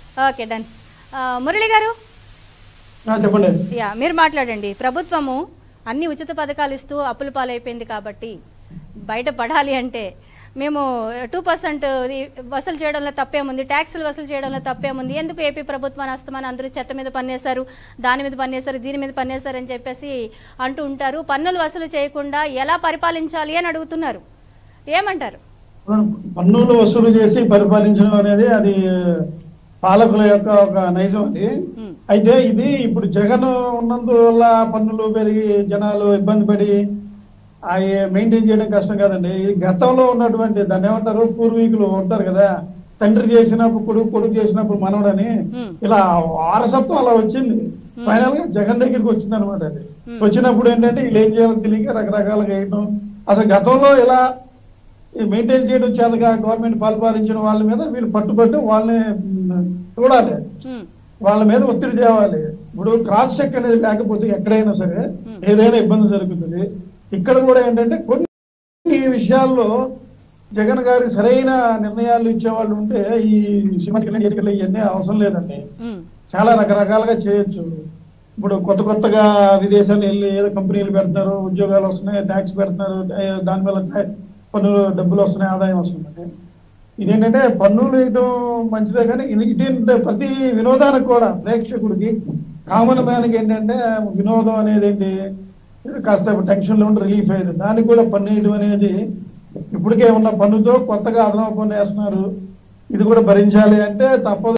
Okay done ఆ, మురళి గారు ఆ, చెప్పండి యా మీరు మాట్లాడండి ప్రభుత్వము అన్ని ఉచిత పథకాలు ఇస్తూ అప్పుల పాలైపోయింది కాబట్టి బయట పడాలి అంటే మేము టూ పర్సెంట్ వసూలు చేయడంలో తప్పేముంది ట్యాక్సులు వసూలు చేయడంలో తప్పేముంది ఎందుకు ఏపీ ప్రభుత్వాన్ని వస్తామని అందరూ చెత్త మీద పన్నేశారు దాని మీద పన్నేశారు దీని మీద పన్నేశారు అని చెప్పేసి అంటూ ఉంటారు పన్నులు వసూలు చేయకుండా ఎలా పరిపాలించాలి అని అడుగుతున్నారు ఏమంటారు పన్నులు వసూలు చేసి పరిపాలించడం అనేది అది పాలకుల యొక్క ఒక నైజం అది ఉమ్, అయితే ఇది ఇప్పుడు జగన్ ఉన్నందువల్ల పన్నులు పెరిగి జనాలు ఇబ్బంది పడి అవి మెయింటైన్ చేయడం కష్టం కాదండి ఈ గతంలో ఉన్నటువంటి దాన్ని ఏమంటారు పూర్వీకులు ఉంటారు కదా తండ్రి చేసినప్పుడు కొడుకు కొడుకు చేసినప్పుడు మనవడని ఉమ్, ఇలా వారసత్వం అలా వచ్చింది ఫైనల్ గా జగన్ దగ్గరికి వచ్చింది అనమాట అది Hmm. వచ్చినప్పుడు ఏంటంటే వీళ్ళు ఏం చేయాలో తెలియక రకరకాలుగా వేయటం అసలు గతంలో ఇలా మెయింటైన్ చేయడం చేతగా గవర్నమెంట్ పరిపాలించిన వాళ్ళ మీద వీళ్ళు పట్టుబట్టి వాళ్ళని మ్, చూడాలి ఉమ్, వాళ్ళ మీద ఒత్తిడి తేవాలి ఇప్పుడు క్రాస్ చెక్ అనేది లేకపోతే ఎక్కడైనా సరే Hmm. ఏదైనా ఇబ్బంది జరుగుతుంది ఇక్కడ కూడా ఏంటంటే కొన్ని విషయాల్లో జగన్ గారి సరైన నిర్ణయాలు ఇచ్చే వాళ్ళు ఉంటే ఈ సిమెంట్ ఎన్నికలు ఇవన్నీ అవసరం లేదండి ఉమ్, చాలా రకరకాలుగా చేయొచ్చు ఇప్పుడు కొత్త కొత్తగా విదేశాలు వెళ్ళి ఏదో కంపెనీలు పెడుతున్నారు ఉద్యోగాలు వస్తున్నాయి ట్యాక్స్ పెడుతున్నారు ఏ, దాని వల్ల ట్యా- పన్నులు డబ్బులు వస్తున్నాయి ఆదాయం వస్తుంది ఇదేంటంటే పన్నులు వేయడం మంచిదే కానీ ఇది ఇదేంటంటే ప్రతి వినోదానికి కూడా ప్రేక్షకుడికి కామన్ మ్యాన్కి ఏంటంటే వినోదం అనేది ఏంటి ఇది కాస్త టెన్షన్లో ఉండి రిలీఫ్ అయ్యేది దానికి కూడా పన్ను వేయడం అనేది ఇప్పటికే ఉన్న పన్నుతో కొత్తగా అదనపు పన్ను వేస్తున్నారు ఇది కూడా భరించాలి అంటే తప్పదు